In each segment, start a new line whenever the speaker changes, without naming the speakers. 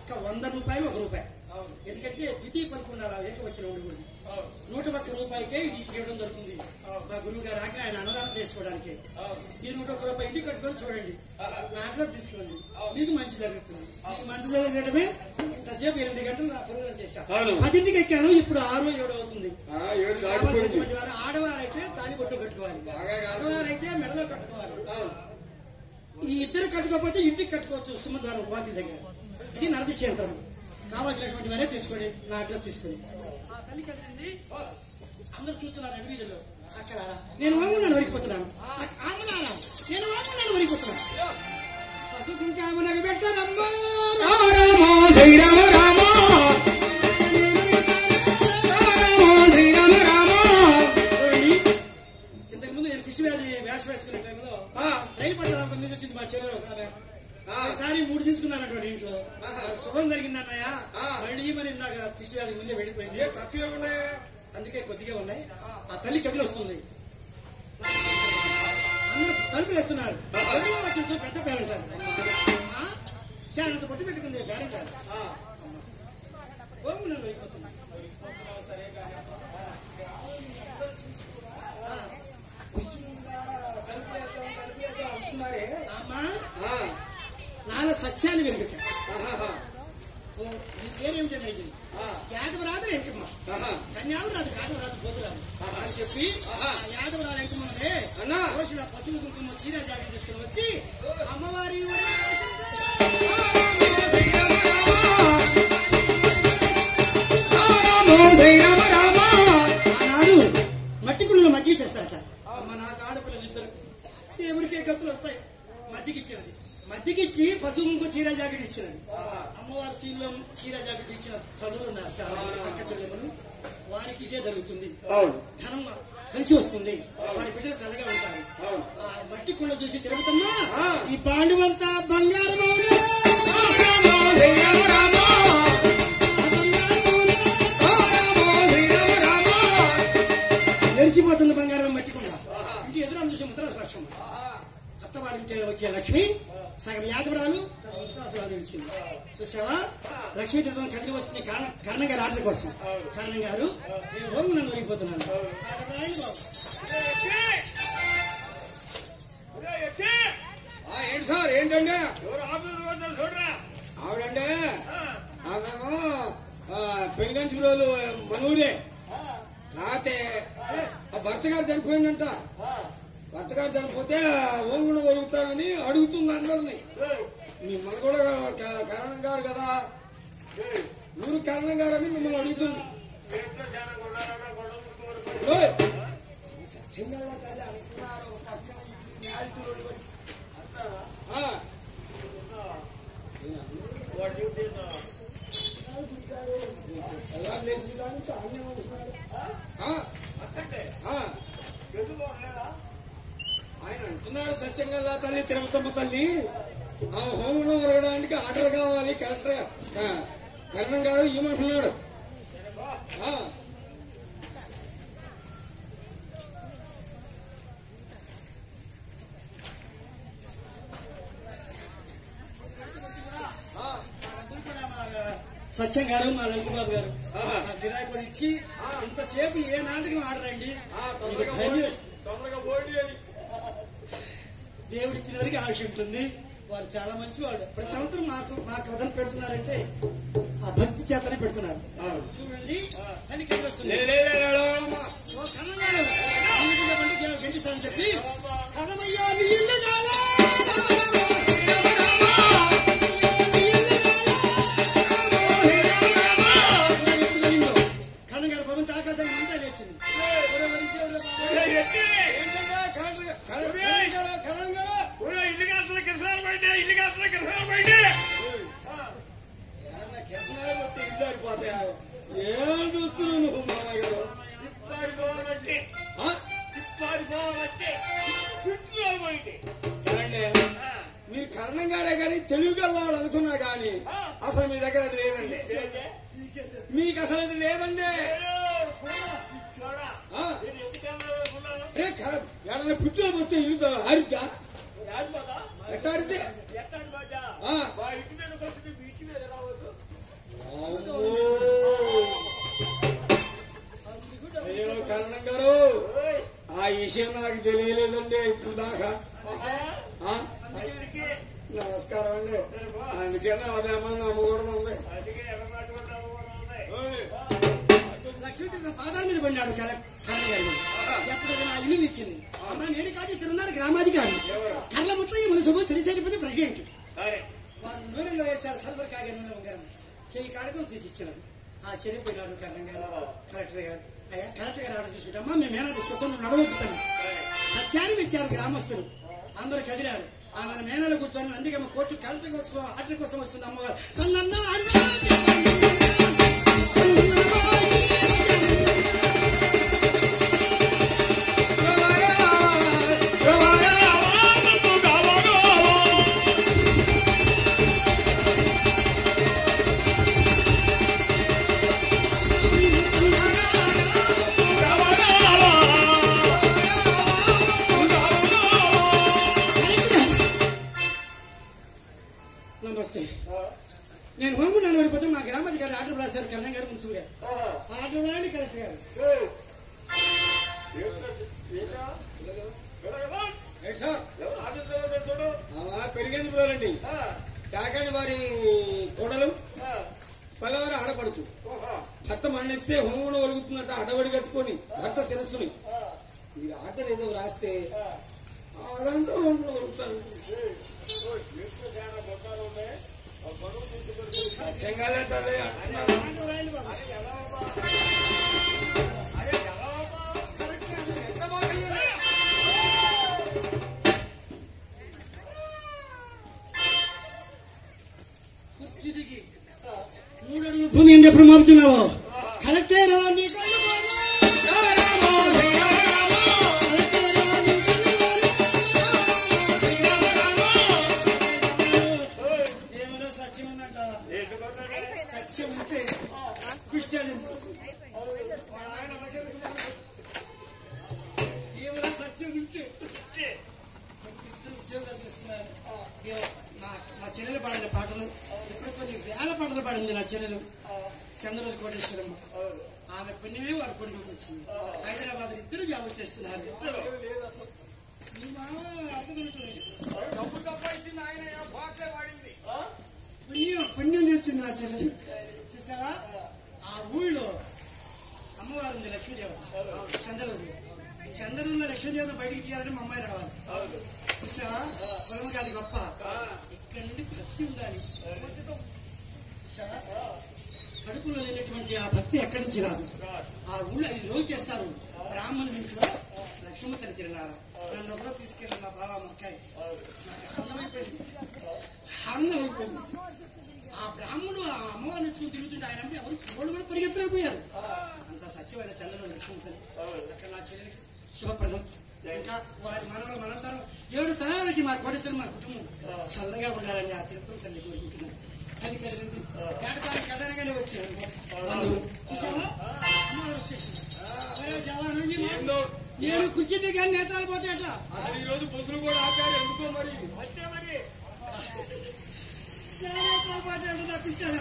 ఒక్క వంద రూపాయలు ఒక రూపాయి ఎందుకంటే ద్వితీయ పలుకు ఉండాలి ఏకవచ్చిన ఉండి నూట ఒక్క రూపాయికే ఇది ఇవ్వడం జరుగుతుంది మా గురువు గారు ఆజ్ఞ ఆయన అన్నదానం చేసుకోవడానికి ఈ నూట ఒక్క రూపాయి ఇంటికి కట్టుకొని చూడండి నా ఆగ్రహం తీసుకోండి మీకు మంచి జరుగుతుంది మీకు మంచి జరగడమే ఇంతసేపు ఎనిమిది గంటలు నా పొరుగులు
అవును.
చేశాను పదింటికి ఎక్కాను ఇప్పుడు ఆరు ఏడు అవుతుంది
ఆ, ఏడు దాటిపోయింది
కావాల్సినటువంటి వారు ఆడవారైతే తాలి బొట్టు కట్టుకోవాలి
బాగా కాదు.
మగవారైతే మెడలో కట్టుకోవాలి ఈ ఇద్దరు కట్టుకోకపోతే ఇంటికి కట్టుకోవచ్చు సుమద్వారం వాటి దగ్గర ఇది నరదిశ యంత్రం కావాల్సినటువంటి వారే తీసుకోండి నా అడ్రస్ తీసుకొని ఆ తల్లి కదండి అందరూ చూస్తున్నారు అడవిలో అక్కడ నేను వామున్నాను వరికిపోతున్నాను ఆమలారా నేను వామున్నాను వరికిపోతున్నాను పసుపు కామనకు పెట్టరమ్మా
రామ రామ శ్రీరామ రామ రామ శ్రీరామ రామ
చూడండి ఇంతకు ముందు నేను కృషి వ్యాధి వేష వేసుకునే టైంలో
ఆ,
రైలు పట్టాల మీద వచ్చింది మా చెల్లెలు ఒక ఆమె.
ఆ.
ఒకసారి మూడు తీసుకున్నానటువంటి ఇంట్లో
ఆహా.
శుభం జరిగింది అన్నయ్య
ఆ.
మళ్ళీ మరి నాకు కృష్ణ వ్యాధి ముందే వెళ్ళిపోయింది
ఏ తక్కువ ఉన్నాయి
అందుకే కొద్దిగా ఉన్నాయి ఆ తల్లి కదిలి వస్తుంది అందరూ తలుపులు వేస్తున్నారు ఎవరో వచ్చింది పెద్ద పేరంటారు ఆ? చాలా పొట్టు పెట్టుకుంది పేరంటారు ఓము నన్ను అయిపోతుంది అమ్మా
ఆ,
నాలో సత్యాన్ని వెలుగుతాయి
ఆహాహా,
ఓ, నీ పేరేమిటండి ఇది
ఆ,
యాదవ రాదు ఎంకమ్మ
ఆహా.
కన్యాలు రాదు కాటం రాదు బోధు రాదు అని చెప్పి
ఆహా.
ఆ యాదవ రాదు ఎంకమ్మే
అన్నా.
రోజున పసుపు కుంకుమ చీర జాకెట్ తీసుకుని వచ్చి అమ్మవారి
రామ శ్రీరామ రామ
ఆనాడు మట్టి కుండలో మజ్జిగ చేస్తారట అమ్మ నాకు ఆడపిల్లలు ఇద్దరు ఎవరికే గతులు వస్తాయి మజ్జిగ ఇచ్చినది మజ్జిగిచ్చి పసుపు కుంకుమ చీర జాకెట్ ఇచ్చినది అమ్మవారి శీలం చీర జాకెట్ ఇచ్చిన తల్లులు ఉన్నారు చాలా మంది అక్క చెల్లెమ్మలు వారికి ఇదే జరుగుతుంది
అవును
ధనం కలిసి వస్తుంది వారి బిడ్డలు చల్లగా ఉంటారు
అవును.
ఆ మట్టి కుండ చూసి తిరుగుతున్నా
ఆ.
ఈ పాండవంతా బంగారం
రామ శ్రీరామ రామ శ్రీరామ రామ
మెరిసిపోతుంది బంగారం మట్టి కుండ ఇంటి ఎదురు చూసి ముద్ర సాక్ష్యం అత్తవారింటి వచ్చే లక్ష్మి సగం యాదవరాలు సగం ఉత్తరాసురాలు నిలిచింది చూసావా లక్ష్మీ తీర్థం కదిలి వస్తుంది కారణం కారణం గారు ఆటల కోసం కారణం గారు నేను హోము నన్ను ఒరిగిపోతున్నాను రాయండి బాబు.
ఆ, ఏంటి సార్ ఏంటండి
ఎవరు ఆఫీస్ పోతారు చూడరా
ఆవిడంటే ఆమెమో పెనుగంచి రోజు మనూరే కాతే ఆ భర్త గారు చనిపోయిందంట భర్త గారు చనిపోతే ఓంగుడు ఒలుగుతానని అడుగుతుంది అందరిని మిమ్మల్ని కూడా క- కరణం గారు కదా ఊరు కరణం గారు అని మిమ్మల్ని అడుగుతుంది
ఎట్లా చాలా కొడాలన్నా గొడవ ముట్టుకోరు.
ఓయ్! సత్యంగా తల్లి అనుకున్నారు, ఒక పక్కన ఈ న్యాయస్థులు కూడా. ఆ,
వాడు డ్యూటీ
ఎలా లేచిన కాడ నుంచి ఆజ్ఞ ఉంటున్నాడు. ఆ,
అక్కడే
ఆ.
ఎందుకు లేదా
ఆయన అంటున్నాడు సత్యంగా తల్లి తిరుమతమ్మ తల్లి ఆ హోమం జరగడానికి ఆర్డర్ కావాలి కలెక్టర్ ఆ, కరణం గారు ఇవ్వమంటున్నాడు ఆ,
అందరూ కూడా మా సత్యం గారు మా లంకబాబు గారు
ఆహా.
మా గిరాయి కూడా ఇచ్చి ఇంతసేపు ఏ నాటకం ఆడరండి
ఆ, తొందరగా పోండి, తొందరగా పోండి అని
దేవుడు ఇచ్చిన వరకు ఆశ ఉంటుంది వారు చాలా మంచివాడు ప్రతి సంవత్సరం మాకు మా కథను పెడుతున్నారంటే ఆ భక్తి చేతనే పెడుతున్నారు చూడండి అని కింద వస్తుంది
లే, లే, లే, లే, లే, అమ్మా.
ఓ కన్నగారు, అందుకే బండి గెల- గెంటిస్తానని చెప్పి కన్నమయ్యా నీ ఇల్లు కాదా? కన్నగారు భవంతి ఆకాశాన్ని అంతా లేచింది
ఏంటంటే కరణం గారు- కరణం గారు, కరణం గారు.
ఇల్లు కాసిన కిరసాలు బయట ఇల్లు కాసిన కిరసాలు బయట
ఏమన్నా కిరసనాలు కొడితే ఇల్లు ఆరిపోతాయా? ఏం చూస్తున్నావు నువ్వు మామయ్య గారు
పారిపోవాలంటే
ఆ?
పారిపోవాలంటే పెట్రోల్ బయట
ఏమండి? మీరు కరణం గారే కానీ తెలివి గలవాడు అనుకున్నా కానీ అసలు మీ దగ్గర అది లేదండి మీకు అసలు అది లేదండి
చూడా
ఆ?
నేను ఎందుకన్నా
ఏ కర- ఏడన్నా పుట్టిన పోతే ఇల్లు ఆరిద్దా
యాడ్ బాగా
ఎట్లా ఆరిద్ది
ఎక్కడ బాజా
ఆ.
మా ఇంటి మీద వచ్చి మీ ఇంటి మీద రావద్దు
విషయం నాకు తెలియలేదండి ఇప్పుడు దాకా ఆ?
అందుకే
నమస్కారం అండి అందుకనే అదేమన్నా నమ్మకూడదు ఉంది
అందుకే ఎర్రబాటు కొట్టాలి కూడా ఉంది
ఓయ్.
లక్ష్మీకృష్ణ పాదాల మీద పడినాడు కల- కర్ణ గారు ఎప్పుడు నా ఇల్లు ఇచ్చింది అమ్మ నేను కాదు తిరునాడు గ్రామాధికారి కర్ల మొత్తం ఈ మనసు శ్రీశైలిపతి ప్రెసిడెంట్
సరే
వారు నూనెలో వేశారు సరసర కాగే నూనె ఉంగారం చెయ్యి కాడకు తీసి ఇచ్చినారు ఆ చెరిపోయినాడు కర్ణం గారు కలెక్టర్ గారు అయ్యా కలెక్టర్ గారు ఆడ చూసుకుంటమ్మా మేము ఏమైనా తీసుకుంటాం నడవెక్కుతాను సత్యాన్ని ఇచ్చారు గ్రామస్తులు అందరు కదిలారు ఆమె మేనలు కూర్చొని అందుకే మా కోర్టు కలెక్టర్ కోసం ఆర్డర్ కోసం వస్తుంది అమ్మగారు నన్ను నమస్తే నేను హోంగుండాను వెళ్ళిపోతే మా గ్రామాధికారి ఆర్డర్ రాశారు కళ్యాణ్ గారు మున్సిపల్ గారు ఆ ఆర్డర్ రాయండి కలెక్టర్ గారు
ఏంటి సార్
ఎవరు ఆఫీసులో చూడు
అలా పెరిగేందుకు బ్రోలండి కాకాని వారి కోడలు పల్లవారు ఆడపడుచు భర్త మరణిస్తే హోమం ఒలుగుతుందంట అడవడి కట్టుకొని భర్త శిరస్సుని మీరు ఆర్డర్ ఏదో రాస్తే అదంతా హోమం ఒలుగుతాను సత్యంగానే తల్లి అంటున్నారు.
కుర్చీ దిగి మూడు అడుగులు భూమి ఏంటి ఎప్పుడు మోపుతున్నావు కలెక్టర్ నీ కళ్ళు పోను. కలెక్టర్, నీ కళ్ళు పోను. ఏమైనా సత్యం ఉందంటావా సత్యం ఉంటే క్రిస్టియన్ ఏమైనా సత్యం ఉంటే ఇద్దరు ఉద్యోగాలు చేస్తున్నారు ఏమో మా మా చెల్లెలు పాడిన పాటలు ఇప్పుడు కొన్ని వేల పాటలు పాడింది నా చెల్లెలు చంద్రబాబు కోటేశ్వరమ్మ ఆమె పుణ్యమే వారి కొడుకుకి వచ్చింది హైదరాబాద్ ఇద్దరు జాబ్ చేస్తున్నారు మీ మామ అర్థమవుతుంది పుణ్యం పుణ్యం తెచ్చింది నా చెల్లెలు చూసావా ఆ ఊళ్ళో అమ్మవారు ఉంది లక్ష్మీదేవ చంద్రబాబు చంద్రుల్లో లక్ష్మీదేవత బయటికి తీయాలంటే మా అమ్మాయి రావాలి చూసావా పొలం కాదు గొప్ప ఇక్కడ నుండి భక్తి ఉండాలి చూసావా కడుపులో లేనటువంటి ఆ భక్తి ఎక్కడి నుంచి రాదు ఆ ఊళ్ళో ఐదు రోజు చేస్తారు బ్రాహ్మణుల ఇంట్లో లక్ష్మణ తల్లి తిరునాడ నన్ను ఒకరో తీసుకెళ్ళి మా బావ మొక్కాయి నాకు అర్థమైపోయింది అర్థమైపోయింది ఆ బ్రాహ్మణుడు ఆ అమ్మవారిని ఎత్తుకుని తిరుగుతుంటే ఆయన అంటే ఎవరు ఎవరు కూడా పరిగెత్తలేకపోయారు అంత సత్యమైన చంద్రుడు లక్ష్మణ తల్లి అక్కడ నా చెల్లెలికి శుభప్రదం ఇంకా వారి మనవలు మనంతరం ఏడు తరాలకి మా కోటేశ్వరం మా కుటుంబం చల్లగా ఉండాలని ఆ తిరుపతి తల్లి కోరుకుంటున్నాను అది కదండి ఏడతాను కదనగానే వచ్చారు బంధువులు చూసావా? అమ్మవారు వచ్చేసింది. ఒరే జవాను, ఈ మాట- నేను కుర్చీ దిగాను నేతాలు పోతే అట్లా
అసలు ఈ రోజు బస్సులు కూడా ఆపారు ఎందుకో మరి
వచ్చే మరి
నేతాలు పోతే అంటే నాకు ఇచ్చాను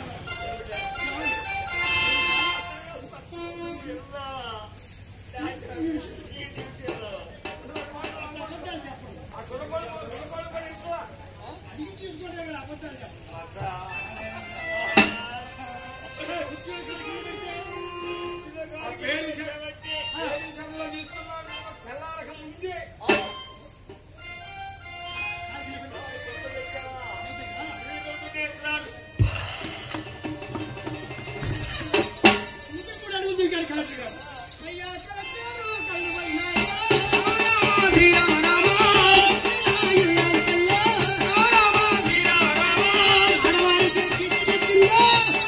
అడిగి తీసుకుంటే కదా అబద్ధాలు చెప్పండి
పేరు సభలో తీసుకున్నారు పిల్లలకి ముందే
ఇంకెప్పుడు అడుగుతుంది ఇక్కడ కలెక్టర్ గారు అయ్యా కలెక్టర్ కళ్ళు పోయినాయా? ఆడవారికి కిక్కు తెచ్చిందా?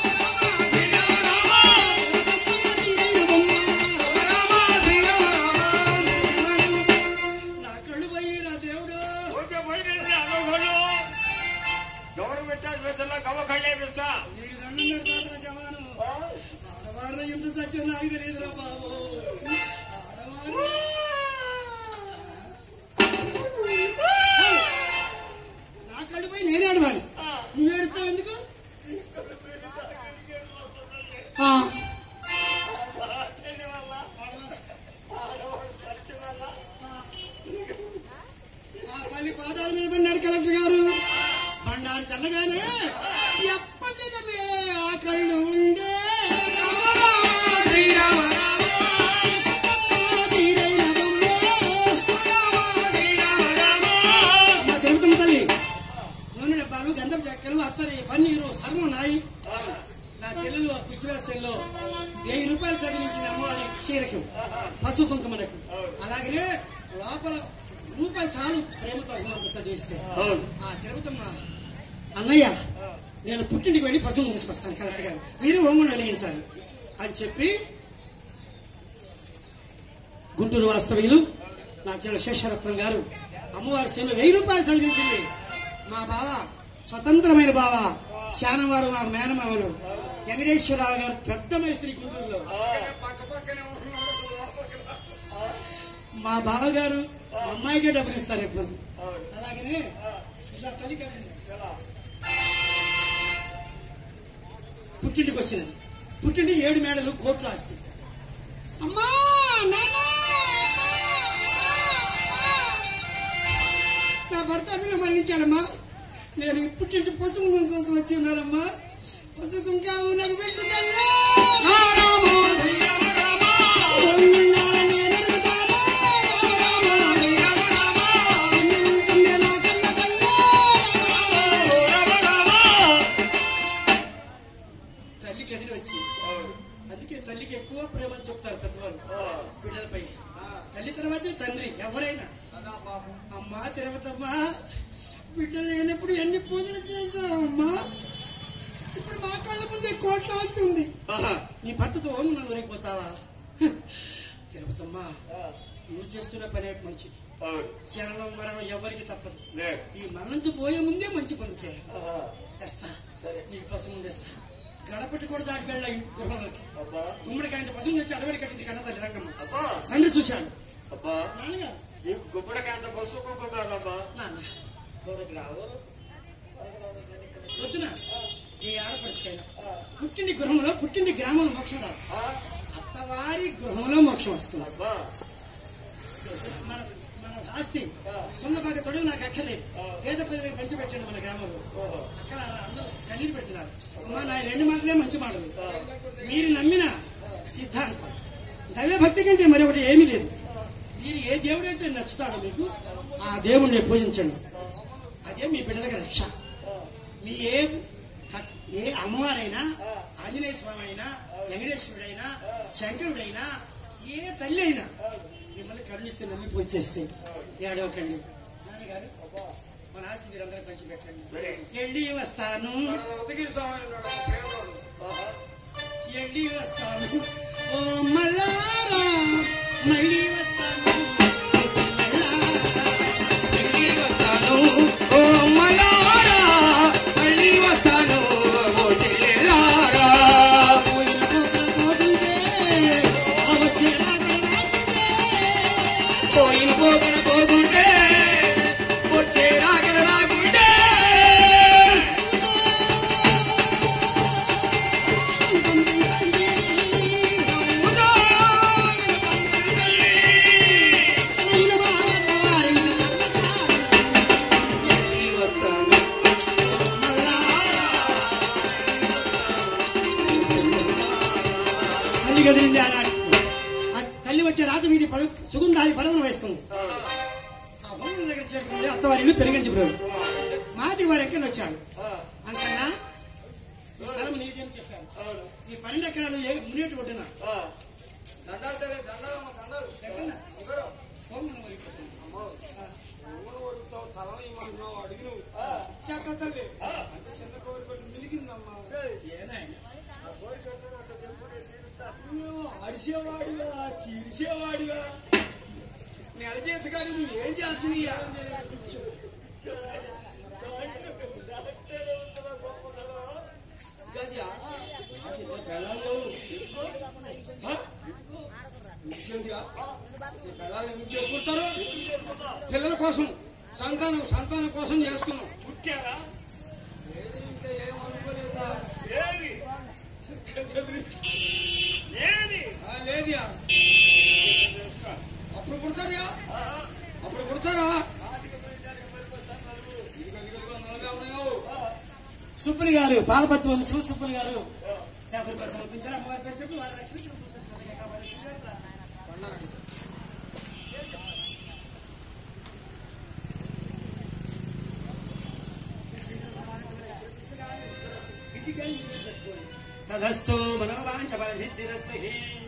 నా కళ్ళు పోయి నా దేవుడు
గవర్నమెంట్ హాస్పిటల్లో కవ్వకళ్ళే పిస్తా
నీకు దండం పెడతాను రా జవాను ఆడవారిలో ఎంత సత్యం నాకు తెలియదురా బాబు ఆడవారు నా కళ్ళుపై నేనే ఆడవాలి నువ్వు ఏడుస్తావు ఎందుకు ఆ,
వల్ల ఆడవాళ్ళు సత్యం వల్ల
ఆ, వాస్తవ్యంలో వెయ్యి రూపాయలు చదివించింది అమ్మవారి చీరకు పశు కుంకుమలకు అలాగనే లోపల రూపాయి చాలు ప్రేమతో అభిమానంతో చేస్తే
అవును
ఆ తిరుపతమ్మ అన్నయ్య నేను పుట్టింటికి వెళ్ళి పశువులు తీసుకొస్తాను కరెక్ట్ గా మీరు హోమం వెలిగించాలి అని చెప్పి గుంటూరు వాస్తవ్యులు నా చెడు శేషరత్నం గారు అమ్మవారి సేవలు వెయ్యి రూపాయలు చదివించింది మా బావ స్వతంత్రమైన బావ శానవారు మా మేనమామలు వెంకటేశ్వరరావు గారు పెద్ద మేస్త్రి గుంటూరులో
పక్క పక్కనే ఉంటున్నాడు
మా బావగారు మా అమ్మాయికే డబ్బులు ఇస్తారు ఎప్పుడు అలాగనే చూసా తల్లి కదండి. పుట్టింటికి వచ్చినది పుట్టింటి ఏడు మేడలు కోట్లు ఆస్తి అమ్మా నాన్న! నా భర్త అభిన మరణించాడమ్మా నేను పుట్టింటి పసుపు కోసం వచ్చి ఉన్నానమ్మా పసుపు కావు నాకు పెట్టుకెళ్ళా తల్లికి ఎదిరి వచ్చింది అందుకే తల్లికి ఎక్కువ ప్రేమ అని చెప్తారు పెద్దవాళ్ళు బిడ్డలపై తల్లి తర్వాత తండ్రి ఎవరైనా అమ్మా తిరుపతమ్మా బిడ్డలు లేనప్పుడు ఎన్ని పూజలు చేశావమ్మా ఇప్పుడు మా కళ్ళ ముందే కోట్ల ఆస్తి ఉంది నీ భర్తతో ఓము నన్ను రేగిపోతావా తిరుపతమ్మా నువ్వు చేస్తున్న పనే మంచిది చరణం మరణం ఎవరికి తప్పదు ఈ మరణించి పోయే ముందే మంచి పని చేయాలి తెస్తా నీకు పసుపు ముందు తెస్తా గడపట్టి కూడా దాటి వెళ్ళ గృహంలోకి గుమ్మడికాయంత పసుపు తెచ్చి అడవిడి కట్టింది కన్నతల్లి రంగమ్మ
అబ్బా
తండ్రి చూశాడు
అబ్బా
నాన్నగారు
నీకు గుమ్మడికి అంత పసుపు కుంకుమేనమ్మా
నాన్న వద్దున ఏ ఆడపడికైనా పుట్టింటి గృహంలో పుట్టింటి గ్రామంలో మోక్షం రాదు అత్తవారి గృహంలో మోక్షం వస్తుంది
అబ్బా
మన మన ఆస్తి సున్న బాగా తొడవు నాకు అక్కర్లేదు పేద ప్రజలకు పంచిపెట్టండి మన గ్రామంలో అక్కడ అందరూ కన్నీరు పెడుతున్నారు అమ్మా నా రెండు మాటలే మంచి మాటలు మీరు నమ్మిన సిద్ధాంతం దైవభక్తి కంటే మరొకటి ఏమీ లేదు మీరు ఏ దేవుడైతే నచ్చుతాడో మీకు ఆ దేవుణ్ణి పూజించండి అదే మీ బిడ్డలకు రక్ష మీ ఏ ఏ అమ్మవారైనా ఆంజనేయ స్వామి అయినా వెంకటేశ్వరుడైనా శంకరుడైనా ఏ తల్లి అయినా మిమ్మల్ని కరుణిస్తే నమ్మి పూజ చేస్తే ఏడవకండి నాన్నగారు మన ఆస్తి మీరందరూ పంచిపెట్టండి వెళ్ళి వస్తాను
ఉదగిరి స్వామి ఉన్నాడు, ఆ పేదవాడు.
వెళ్ళి వస్తాను ఓ మల్లారా మళ్ళీ వస్తాను
మళ్ళీ వస్తాను, ఓ మలారా, మళ్ళీ వస్తాను, ఓ చెల్లెలారా.
పోయిన పోతుంటే
పోయిన పోకన పోకుంటే వచ్చే రాకన రాకుంటే మళ్ళీ వస్తాను
తల్లి కదిలింది ఆనాడు ఆ తల్లి వచ్చే రాత మీది పద సుగంధాది పడవను వేస్తుంది ఆ భవనం దగ్గర చేరుకుంది అత్తవారి ఇల్లు పెరిగించి బ్రో మాది వారి ఎక్కడ వచ్చాడు అంకన్నా ఈ స్థలం నీది అని చెప్పాను ఈ పన్నెండు ఎకరాలు ఏ మునేటి ఒడ్డున
దండాలు తల్లి, దండాలమ్మ, దండాలు.
ఎక్కడన్నా?
ఒకరు.
హోమం అయిపోతుంది.
ఎవరు ఒరుగుతావు, తల ఇవ్వమంటున్నావు, అడిగి నువ్వు. చేత తల్లి. అంత చిన్న కోరిక ఒకటి మిలిగిందమ్మా.
ఏనాయన
నువ్వు అరిసేవాడివా తీర్చేవాడివా నెల చేతగాని నువ్వేం చేస్తున్నాయా గదియా? ఈ పిల్లలు హ? నిజంగా? ఈ పిల్లలు ఎందుకు చేసుకుంటారు పిల్లల కోసం సంతానం సంతానం కోసం చేసుకున్నాం
పుట్టారా
లేదు ఇంకా ఏం అనుకోలేదా
ఏది ఏది
ఆ, లేదుయా అప్పుడు పుడతారా అప్పుడు పుడతారా ఇదిగో, ఇదిగో, ఇదిగో, నల్లగా ఉన్నాయో.
సుబ్బుని గారు పాలపత్తి వంశం సుబ్బుని గారు యాభై రూపాయలు సమర్పించారు అమ్మగారి పేరు చెప్పి వారి రక్షణ తదస్తు మనోవాంఛ బలసిద్ధిరస్తు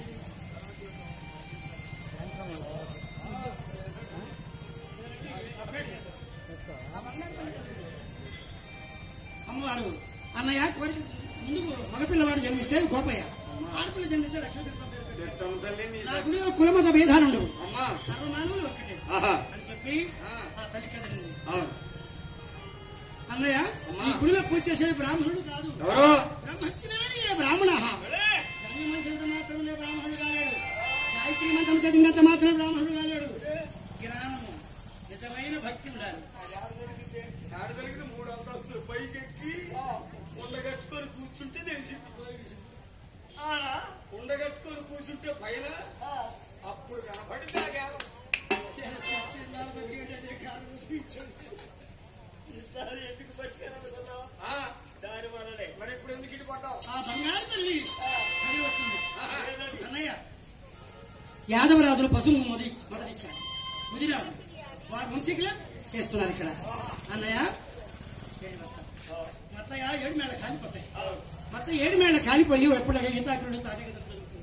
అమ్మవారు అన్నయ్య కోరిక ముందుకు మగపిల్లవాడు జన్మిస్తే గోపయ్య ఆడపిల్ల జన్మిస్తే లక్ష్మీ
చెప్తాము తల్లి నీ
నా గుడిలో కులమత భేదాలు ఉండవు
అమ్మా
సర్వమానవులు ఒక్కటే
ఆహా
అని చెప్పి ఆ తల్లి కదిలింది
అవును
అన్నయ్య ఈ గుడిలో పూజ చేసేది బ్రాహ్మణుడు కాదు
ఎవరు
బ్రహ్మజ్ఞాని బ్రాహ్మణ మాత్రమే బ్రాహ్మణుడు కాలేడు గాయత్రి మంత్రం చదివినంత మాత్రమే బ్రాహ్మణుడు కాలేడు జ్ఞానము నిజమైన భక్తి ఉండాలి
ఆడదలిగిన మూడు అంతస్తులు పైకెక్కి ఉండగట్టుకొని కూర్చుంటే తెలిసింది ఉండగట్టుకొని కూర్చుంటే పైన అప్పుడు కనపడింది ఆ జ్ఞానం
ఎందుకు పట్టుకెళ్ళాలనుకున్నావు
ఆ,
దాని వల్లనే
మరి ఇప్పుడు ఎందుకు ఇటు పడ్డావు
ఆ బంగారు తల్లి అది వస్తుంది అన్నయ్య యాదవరాజులు పశువు మొదటి మొదటిచ్చారు ముదిరాజు వారు వంశీకులు చేస్తున్నారు ఇక్కడ అన్నయ్య ఏడు వస్తాం. మొత్తయ్య ఏడు మేళ కాలిపోతాయి మొత్తం ఏడు మేళ కాలిపోయి ఎప్పుడు గీతాకుడు తాటగ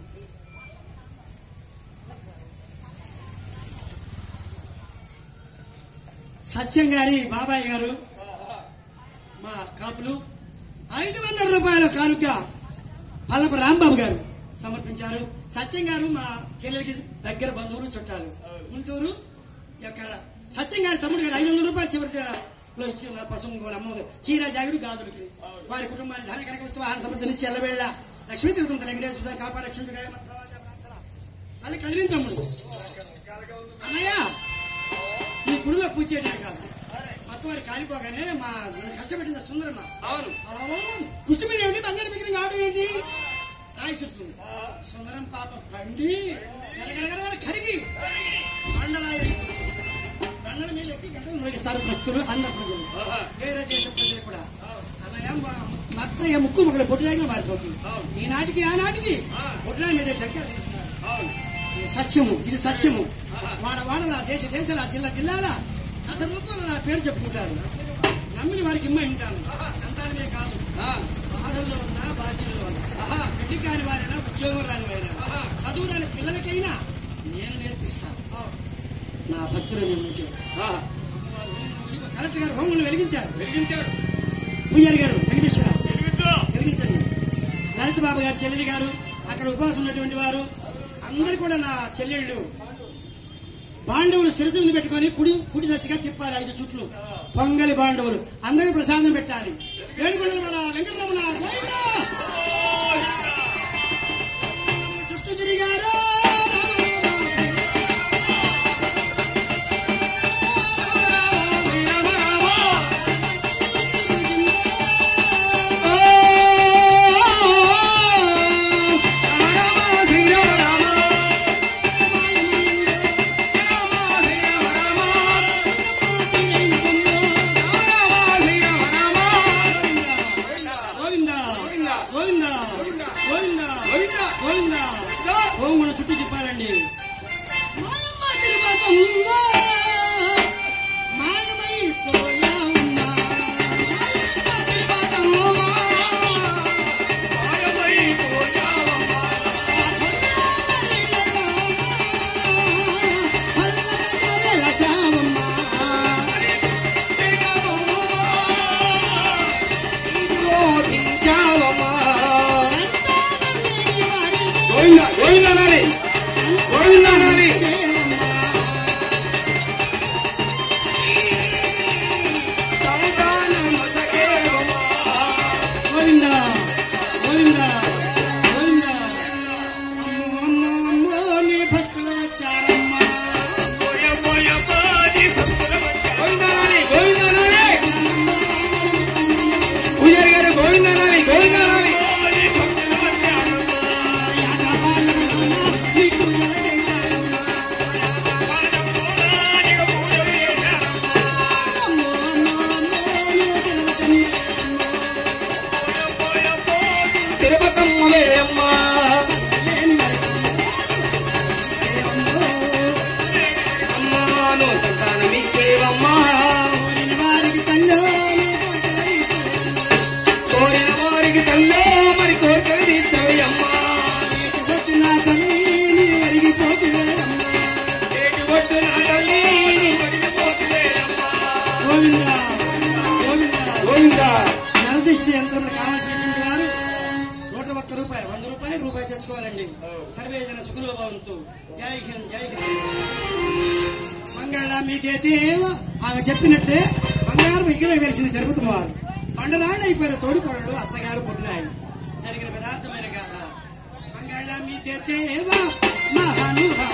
సత్యం గారి బాబాయ్ గారు మా కాపులు ఐదు వందల రూపాయల కానుక పల్లపు రాంబాబు గారు సమర్పించారు సత్యం గారు మా చెల్లెలకి దగ్గర బంధువులు చుట్టాలు గుంటూరు యొక్క సత్యం గారి తమ్ముడు గారు ఐదు వందల రూపాయలు చివరి లో ఇచ్చి ఉన్నారు పశువు వాళ్ళ అమ్మ చీర జాగుడు గాజులకి వారి కుటుంబాన్ని ధన కనకరిస్తూ ఆహార సమర్థించి ఎల్లవేళ లక్ష్మీ తిరుగుతుంది వెంకటేశ్వర కాపాడు లక్ష్మీ అది కలిగిన తమ్ముడు అన్నయ్య ఈ గుడిలో పూజ చేయడానికి కాదు మొత్తం వారి కాలిపోగానే మా నన్ను కష్టపెట్టింది సుందరమ్మ
అవును
కుష్టి మీద ఏమిటి బంగారు బిగ్గిన కావడం ఏంటి రాయి చెప్తుంది సుందరం పాప బండి గరగరగరగర కరిగి బండరాయి బండల మీద ఎక్కి గంటలు ముగిస్తారు భక్తులు అందరు ప్రజలు వేరే దేశ ప్రజలు కూడా అలా మత్తయ్య ముక్కు ముక్కలు బొడ్డురాయిగా మారిపోతుంది ఈనాటికి ఆనాటికి బొడ్డురాయి మీద దగ్గర
అవును
ఇది సత్యము ఇది సత్యము వాడ వాడల దేశ దేశాల జిల్లా జిల్లాల కథ రూపంలో నా పేరు చెప్పుకుంటారు నమ్మిన వారికి ఇమ్మ ఉంటాను సంతానమే కాదు
ఆ,
బాధల్లో ఉన్నా బాధ్యతలో ఉన్నా
ఆహా,
పెళ్లి కాని వారైనా ఉద్యోగం రాని వారైనా చదువు రాని పిల్లలకైనా నేను నేర్పిస్తాను నా భక్తులు నేను ఉంటే
ఆ,
కలెక్టర్ గారు హోంగులు వెలిగించారు
వెలిగించాడు
పుయ్యారి గారు వెంకటేశ్వర
తిరుగుతూ
వెలిగించండి లలిత బాబు గారు చెల్లెలి గారు అక్కడ ఉపవాసం ఉన్నటువంటి వారు అందరు కూడా నా చెల్లెళ్ళు బాండవులు శిరసు మీద పెట్టుకొని కుడి కుడి దశగా తిప్పాలి ఐదు చుట్లు పొంగలి బాండవులు అందరికీ ప్రసాదం పెట్టాలి వేడుకొండ వెంకటరమణ గోవిందా! చుట్టూ తిరిగారు గోవిందా గోవిందా గోవిందా గోవిందా ఓం మన చుట్టూ తిప్పాలండి మాయమ్మ తిరుపతమ్మ, మాయమైపోయావమ్మ. మాయమ్మ తిరుపతమ్మ, హల్లెలూయా వెలసావమ్మ.
గోవింద గోవింద నాలి గోవింద నాలి
గోవిందా గోవిందా గోవిందా నీ భక్తులు వచ్చారమ్మా
పోయ పోయ పాది భక్తుల మధ్య
గోవింద నాలి గోవింద నాలి పూజారి గారు గోవింద నాలి గోవింద నాలి
పాది భక్తుల మధ్య పాదపూరానిక పూజలు చేశారు పోయ పోయ పోదు
తిరుపతి
రూపాయి రూపాయి తెచ్చుకోవాలండి సర్వే జన సుఖలో భవంతు జై హింద్ జై హింద్ మంగళమిదే దేవ ఆమె చెప్పినట్టే బంగారు విగ్రహం వేసింది జరుగుతున్న వారు బండరాళ్ళు అయిపోయిన తోడుకోడలు అత్తగారు పుట్టినాయి జరిగిన పదార్థమైన కాద మంగళమిదే దేవ మహానుభావ